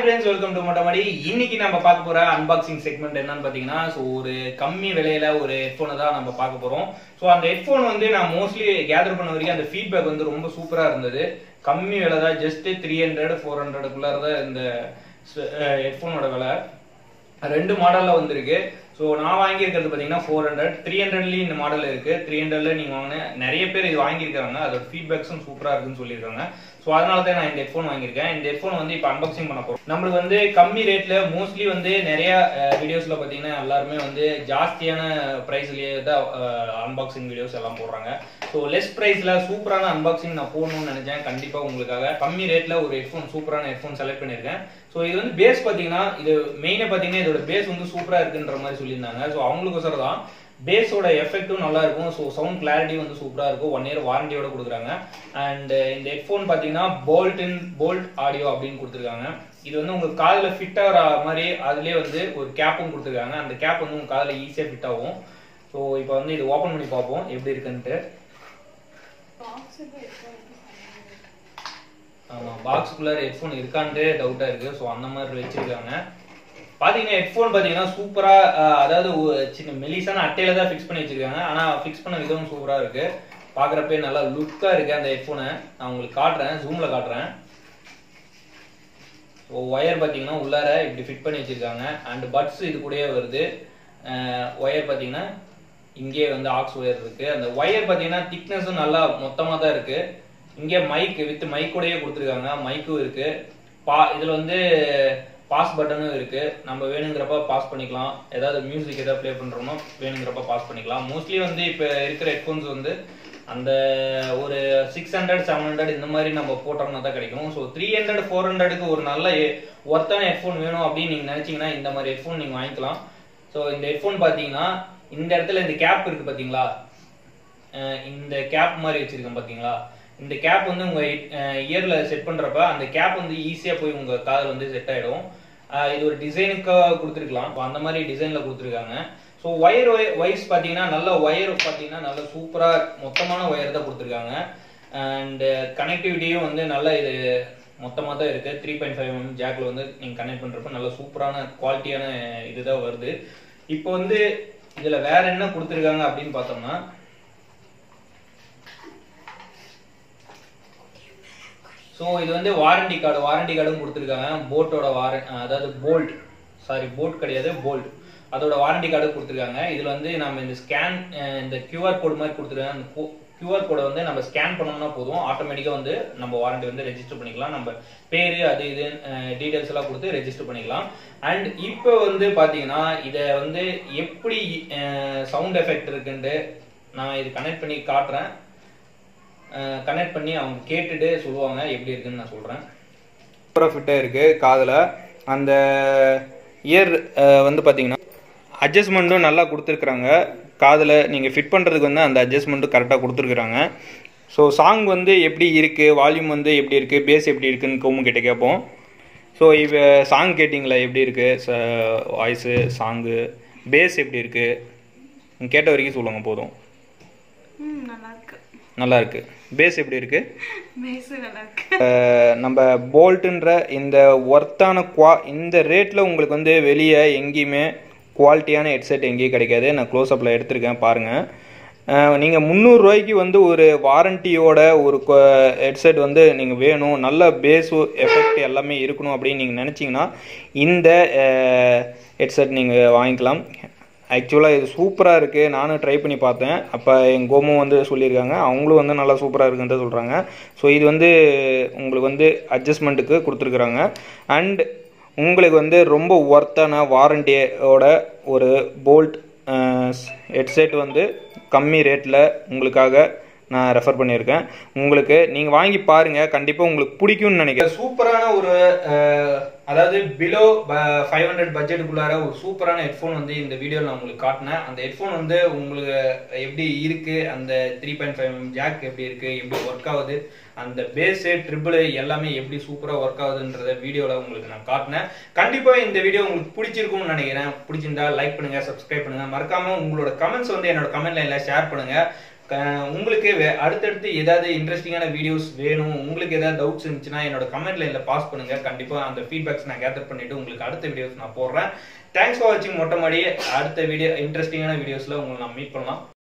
friends welcome to மொட்டமாடி இன்னைக்கு நம்ம பார்க்க போற அன்பாக்சிங் செக்மெண்ட் என்னன்னு பாத்தீங்கன்னா ஸோ ஒரு கம்மி விலையில ஒரு ஹெட்ஃபோனை தான் நம்ம பார்க்க போறோம் ஸோ அந்த ஹெட்ஃபோன் வந்து நான் மோஸ்ட்லி கேதர் பண்ண வரைக்கும் அந்த ஃபீட்பேக் வந்து ரொம்ப சூப்பரா இருந்தது கம்மி விலை தான் ஜஸ்ட் த்ரீ ஹண்ட்ரட் ஃபோர் ஹண்ட்ரடுக்குள்ள தான் இந்த ஹெட்ஃபோனோட விலை ரெண்டு மாடல்ல வந்திருக்கு ஸோ நான் வாங்கியிருக்கிறது பார்த்தீங்கன்னா ஃபோர் ஹண்ட்ரட் த்ரீ ஹண்ட்ரட்லேயும் இந்த மாடல் இருக்கு த்ரீ ஹண்ட்ரட்ல நீங்க வாங்கின நிறைய பேர் இது வாங்கியிருக்காங்க அதோட ஃபீட்பேக்ஸும் சூப்பரா இருக்குன்னு சொல்லியிருக்காங்க ஸோ அதனால தான் நான் இந்த ஹெட்ஃபோன் வாங்கியிருக்கேன் இந்த ஹெட்ஃபோன் வந்து இப்போ அன்பாக்சிங் பண்ண போறோம் நம்மளுக்கு வந்து கம்மி ரேட்ல மோஸ்ட்லி வந்து நிறைய வீடியோஸ்ல பார்த்தீங்கன்னா எல்லாருமே வந்து ஜாஸ்தியான ப்ரைஸ்லயே தான் அன்பாக்சிங் வீடியோஸ் எல்லாம் போடுறாங்க ஸோ லெஸ் ப்ரைஸ்ல சூப்பரான அன்பாக்சிங் நான் போடணும்னு நினைச்சேன் கண்டிப்பா உங்களுக்காக கம்மி ரேட்ல ஒரு ஹெட்ஃபோன் சூப்பரான ஹெட்ஃபோன் செலக்ட் பண்ணியிருக்கேன் ஸோ இது வந்து பேஸ் பார்த்தீங்கன்னா இது மெயினாக பார்த்தீங்கன்னா இதோட பேஸ் வந்து சூப்பராக இருக்குன்ற மாதிரி சொல்லியிருந்தாங்க ஸோ அவங்களுக்கோசரம் தான் பேஸோட எஃபெக்ட்டும் நல்லா இருக்கும் ஸோ சவுண்ட் கிளாரிட்டி வந்து சூப்பராக இருக்கும் ஒன் இயர் வாரண்டியோட கொடுக்குறாங்க அண்ட் இந்த ஹெட்ஃபோன் பார்த்தீங்கன்னா போல்ட் இன் போல்ட் ஆடியோ அப்படின்னு கொடுத்துருக்காங்க இது வந்து உங்களுக்கு காதில் ஃபிட் ஆகிற மாதிரி அதுலேயே வந்து ஒரு கேப்பும் கொடுத்துருக்காங்க அந்த கேப் வந்து உங்கள் காதில் ஈஸியாக ஃபிட் ஆகும் ஸோ இப்போ வந்து இது ஓப்பன் பண்ணி பார்ப்போம் எப்படி இருக்குன்ட்டு ஆமாம் பாக்ஸ்குள்ளார ஹெட்ஃபோன் இருக்கான்ட்டு டவுட்டாக இருக்குது ஸோ அந்த மாதிரி வச்சிருக்காங்க பார்த்தீங்கன்னா ஹெட்ஃபோன் பார்த்தீங்கன்னா சூப்பராக அதாவது ஒரு சின்ன மெலிசான அட்டையில தான் ஃபிக்ஸ் பண்ணி வச்சிருக்காங்க ஆனால் ஃபிக்ஸ் பண்ண விதம் சூப்பராக இருக்கு பார்க்குறப்பே நல்லா லுக்காக இருக்கு அந்த ஹெட்ஃபோனை நான் உங்களுக்கு காட்டுறேன் ஜூமில் காட்டுறேன் ஸோ ஒயர் பார்த்தீங்கன்னா உள்ளார இப்படி ஃபிட் பண்ணி வச்சிருக்காங்க அண்ட் பட்ஸ் இது கூடயே வருது ஒயர் பார்த்தீங்கன்னா இங்கே வந்து ஆக்ஸ் ஒயர் இருக்கு அந்த ஒயர் பார்த்தீங்கன்னா திக்னஸும் நல்லா மொத்தமாக தான் இருக்கு இங்கே மைக் வித் மைக்கோடயே கொடுத்துருக்காங்க மைக்கும் இருக்கு பா இதில் வந்து பாஸ் பட்டனும் இருக்கு நம்ம வேணுங்கிறப்ப பாஸ் பண்ணிக்கலாம் ஏதாவது மியூசிக் ஏதாவது ப்ளே பண்றோம்னா வேணுங்கிறப்ப பாஸ் பண்ணிக்கலாம் மோஸ்ட்லி வந்து இப்போ இருக்கிற ஹெட்ஃபோன்ஸ் வந்து அந்த ஒரு சிக்ஸ் ஹண்ட்ரட் செவன் ஹண்ட்ரட் இந்த மாதிரி நம்ம போட்டோம்னா தான் கிடைக்கும் ஸோ த்ரீ ஹண்ட்ரட் ஃபோர் ஹண்ட்ரடுக்கு ஒரு நல்ல ஒர்த்தான ஹெட்ஃபோன் வேணும் அப்படின்னு நீங்க நினைச்சீங்கன்னா இந்த மாதிரி ஹெட்ஃபோன் நீங்க வாங்கிக்கலாம் ஸோ இந்த ஹெட்ஃபோன் பார்த்தீங்கன்னா இந்த இடத்துல இந்த கேப் இருக்கு பார்த்தீங்களா இந்த கேப் மாதிரி வச்சிருக்கேன் பார்த்தீங்களா இந்த கேப் வந்து உங்க இயர்ல செட் பண்றப்ப அந்த கேப் வந்து ஈஸியா போய் உங்க காதில் வந்து செட் ஆயிடும் இது ஒரு டிசைனுக்காக கொடுத்துருக்கலாம் அந்த மாதிரி டிசைன்ல கொடுத்துருக்காங்க ஸோ ஒயர் வைஸ் பார்த்தீங்கன்னா நல்ல ஒயர் பார்த்தீங்கன்னா நல்ல சூப்பராக மொத்தமான ஒயர் தான் கொடுத்துருக்காங்க அண்ட் கனெக்டிவிட்டியும் வந்து நல்ல இது மொத்தமாக தான் இருக்கு த்ரீ பாயிண்ட் ஃபைவ் எம் ஜாக்ல வந்து நீங்கள் கனெக்ட் பண்ணுறப்ப நல்ல சூப்பரான குவாலிட்டியான இதுதான் வருது இப்போ வந்து இதில் வேற என்ன கொடுத்துருக்காங்க அப்படின்னு பார்த்தோம்னா ஸோ இது வந்து வாரண்டி கார்டு வாரண்டி கார்டும் கொடுத்துருக்காங்க போட்டோட வார அதாவது போல்ட் சாரி போட் கிடையாது போல்ட் அதோட வாரண்டி கார்டு கொடுத்துருக்காங்க இதில் வந்து நம்ம இந்த ஸ்கேன் இந்த கியூஆர் கோடு மாதிரி கொடுத்துருக்காங்க அந்த கியூஆர் கோடை வந்து நம்ம ஸ்கேன் பண்ணோம்னா போதும் ஆட்டோமேட்டிக்காக வந்து நம்ம வாரண்டி வந்து ரெஜிஸ்டர் பண்ணிக்கலாம் நம்ம பேர் அது இது டீட்டெயில்ஸ் எல்லாம் கொடுத்து ரெஜிஸ்டர் பண்ணிக்கலாம் அண்ட் இப்போ வந்து பார்த்தீங்கன்னா இதை வந்து எப்படி சவுண்ட் எஃபெக்ட் இருக்குன்ட்டு நான் இது கனெக்ட் பண்ணி காட்டுறேன் கனெக்ட் பண்ணி அவங்க கேட்டுட்டு சொல்லுவாங்க எப்படி இருக்குன்னு நான் சொல்கிறேன் சூப்பராக ஃபிட்டாக இருக்குது காதில் அந்த இயர் வந்து பார்த்தீங்கன்னா அட்ஜஸ்ட்மெண்ட்டும் நல்லா கொடுத்துருக்குறாங்க காதில் நீங்கள் ஃபிட் பண்ணுறதுக்கு வந்து அந்த அட்ஜஸ்ட்மெண்ட்டும் கரெக்டாக கொடுத்துருக்குறாங்க ஸோ சாங் வந்து எப்படி இருக்குது வால்யூம் வந்து எப்படி இருக்குது பேஸ் எப்படி இருக்குன்னு கோமு கிட்ட கேட்போம் ஸோ இப்போ சாங் கேட்டிங்களா எப்படி இருக்குது வாய்ஸு சாங்கு பேஸ் எப்படி இருக்குது கேட்ட வரைக்கும் சொல்லுங்கள் போதும் நல்லா இருக்கு பேஸ் எப்படி இருக்கு நம்ம போல்ட்டுன்ற இந்த ஒர்த்தான குவா இந்த ரேட்டில் உங்களுக்கு வந்து வெளியே எங்கேயுமே குவாலிட்டியான ஹெட்செட் எங்கேயும் கிடைக்காது நான் க்ளோஸ் அப்பில் எடுத்திருக்கேன் பாருங்கள் நீங்கள் முந்நூறுரூவாய்க்கு வந்து ஒரு வாரண்டியோட ஒரு ஹெட்செட் வந்து நீங்கள் வேணும் நல்ல பேஸு எஃபெக்ட் எல்லாமே இருக்கணும் அப்படின்னு நீங்கள் நினச்சிங்கன்னா இந்த ஹெட்செட் நீங்கள் வாங்கிக்கலாம் ஆக்சுவலாக இது சூப்பராக இருக்குது நானும் ட்ரை பண்ணி பார்த்தேன் அப்போ எங்கள் கோமும் வந்து சொல்லியிருக்காங்க அவங்களும் வந்து நல்லா சூப்பராக இருக்குன்னு தான் சொல்கிறாங்க ஸோ இது வந்து உங்களுக்கு வந்து அட்ஜஸ்ட்மெண்ட்டுக்கு கொடுத்துருக்குறாங்க அண்ட் உங்களுக்கு வந்து ரொம்ப ஒர்த்தான வாரண்டியோட ஒரு போல்ட் ஹெட்செட் வந்து கம்மி ரேட்டில் உங்களுக்காக நான் ரெஃபர் பண்ணியிருக்கேன் உங்களுக்கு நீங்கள் வாங்கி பாருங்கள் கண்டிப்பாக உங்களுக்கு பிடிக்கும்னு நினைக்கிறேன் சூப்பரான ஒரு அதாவது பிலோ ஃபைவ் ஹண்ட்ரட் பட்ஜெட்டுக்குள்ளார ஒரு சூப்பரான ஹெட்ஃபோன் வந்து இந்த வீடியோவில் நான் உங்களுக்கு காட்டினேன் அந்த ஹெட்ஃபோன் வந்து உங்களுக்கு எப்படி இருக்கு அந்த த்ரீ பாயிண்ட் ஃபைவ் ஜாக் எப்படி இருக்கு எப்படி ஒர்க் ஆகுது அந்த பேஸு ட்ரிபிள் எல்லாமே எப்படி சூப்பராக ஒர்க் ஆகுதுன்றத வீடியோவில் உங்களுக்கு நான் காட்டினேன் கண்டிப்பாக இந்த வீடியோ உங்களுக்கு பிடிச்சிருக்கும்னு நினைக்கிறேன் பிடிச்சிருந்தா லைக் பண்ணுங்க சப்ஸ்கிரைப் பண்ணுங்க மறக்காம உங்களோட கமெண்ட்ஸ் வந்து என்னோட கமெண்ட் லைனில் ஷேர் பண்ணுங்க க- உங்களுக்கு வே- அடுத்தடுத்து ஏதாவது இன்ட்ரெஸ்டிங்கான வீடியோஸ் வேணும் உங்களுக்கு ஏதாவது டவுட்ஸ் இருந்துச்சுன்னா என்னோட கமெண்ட் லைன்ல பாஸ் பண்ணுங்க கண்டிப்பா அந்த ஃபீட்பேக்ஸ் நான் கேதர் பண்ணிட்டு உங்களுக்கு அடுத்த வீடியோஸ் நான் போடுறேன் தேங்க்ஸ் ஃபார் வாட்சிங் மொட்டை மாடி அடுத்த வீடியோ இன்ட்ரெஸ்டிங்கான வீடியோஸ்ல உங்களை நான் மீட் பண்ணலாம்